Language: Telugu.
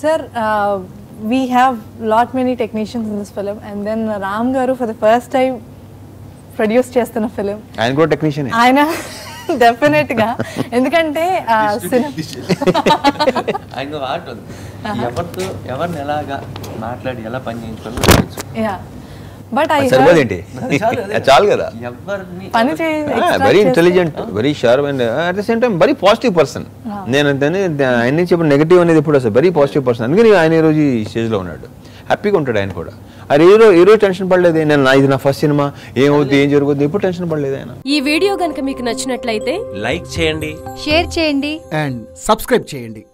Sir we have lot many technicians in this film and then Ram garu for the first time produce చేస్తున్న ఫిలిం ఆయన కూడా టెక్నీషియన్ ఆయన డెఫినెట్ గా ఎందుకంటే ఆ, సినిమా ఆయన ఆర్ట్ ఉంది ఎవరితో ఎవరిని ఎలాగా మాట్లాడి ఎలా పని చేయించుకోవాలో తెలుసు యా బట్ ఐ సరిపోదేంటి చాలు అదే. చాలు కదా ఎవరిని పని చేయి extract వెరీ చేస్తే- intelligent very sharp and at the same time very positive person నేను అంతనే ఆయన నుంచి చెప్పిన నెగిటివ్ అనేది ఎప్పుడు వస్తుంది వెరీ పాజిటివ్ పర్సన్ అందుకని ఆయన ఈ రోజు ఈ స్టేజ్లో ఉన్నాడు హ్యాపీగా ఉంటాడు ఆయన కూడా అది ఏ రోజు ఏ రోజు టెన్షన్ పడలేదు నేను నా ఇది నా ఫస్ట్ సినిమా ఏమవుద్ది ఏం జరుగుద్ది ఎప్పుడు టెన్షన్ పడలేదు ఆయన ఈ వీడియో గనుక మీకు నచ్చినట్లయితే లైక్ చేయండి షేర్ చేయండి అండ్ సబ్స్క్రైబ్ చేయండి